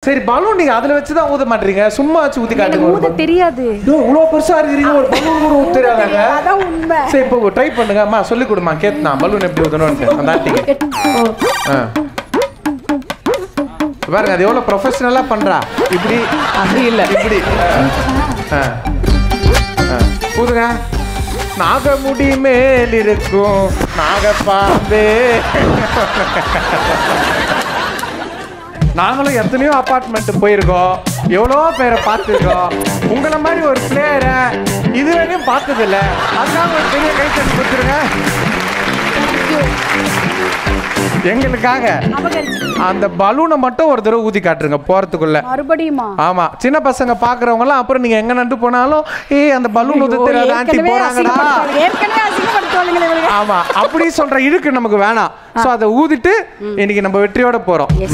சரி பலூன் நீங்க அதுல வச்சு தான் ஊத மாட்டீங்க சும்மா வச்சு ஊத்தி எனக்கு காட்டுங்க ஒரு ஊத balloon. தெரியாது இதோ இவ்வளவு பெருசா இருக்கிறீங்க ஒரு பலூன் கூட ஊத்த தெரியாதாங்க அதான் உண்மை சரி இப்போ ட்ரை பண்ணுங்க அம்மா சொல்லி கொடுமா கேட்னா பலூன் எப்படி ஊதணும்னு அந்த ஆட்டிக்கு ஆ. பாருங்க அது எவ்வளவு ப்ரொஃபஷனலா பண்றா இப்படி அப்படி இல்ல இப்படி ஆ. ஆ. ஊதுங்க நாகமுடி மேல் இருக்கும் நாகப்பாம்பே நாங்களும் எத்தனையோ அபார்ட்மெண்ட் போயிருக்கோம் எவ்வளோ பேரை பார்த்துருக்கோம் உங்களை மாதிரி ஒரு பிளேயரை இதுவரையும் பார்த்ததில்ல அதுக்காக ஒரு பெரிய கைத்தட்டி கொடுத்துருங்க எங்களுக்காக அபகரிச்சு அந்த பலூனை மட்டும் ஒரு தடவை ஊதி காட்டுருங்க போறதுக்குள்ள மறுபடியுமா ஆமா சின்ன பசங்க பாக்குறவங்க எல்லாம் அப்புறம் நீங்க எங்க நண்டு போனாலும் ஏய் அந்த பலூன் ஊத தெரியாத ஆண்டி ஏற்கனவே போறாங்கடா அசிங்கப்படுத்துவாங்க. ஏற்கனவே அசிங்கப்படுத்துவாளுங்களே இவளுங்க. ஆமா அப்படி சொல்ற இழுக்கு நமக்கு வேணாம் சோ அதை ஊதிட்டு இன்னைக்கு நம்ம வெற்றியோட போறோம் Yes.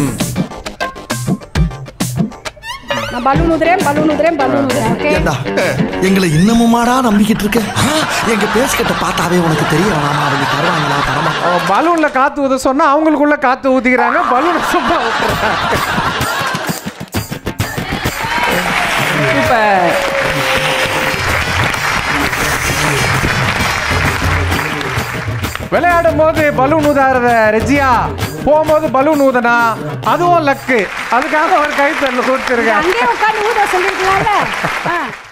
நான் பலூன் ஊதுறேன் பலூன் ஊதுறேன் பலூன் ஊதுறேன் ஓகே ஏண்டா எங்களை இன்னமுமாடா நம்பிக்கிட்டு இருக்க ஆ, எங்க பேஸ்கிட்ட பார்த்தாவே உனக்கு தெரிய வேணாமா அவங்க தருவாங்களா தரமா பலூன்ல காத்து ஊத சொன்னா அவங்களுக்குள்ள காத்து ஊதிக்கிறாங்க பலூன் சும்மா விட்டுறாங்க சூப்பர் விளையாடும் போது பலூன் ஊதாத ரெஜியா போகும்போது பலூன் ஊதனா அதுவும் லக்கு அதுக்காக ஒரு கைத்தறல கொடுத்துருக்கேன் அங்கேயே உட்காந்து ஊத சொல்லிருக்கலாம்ல ஆ.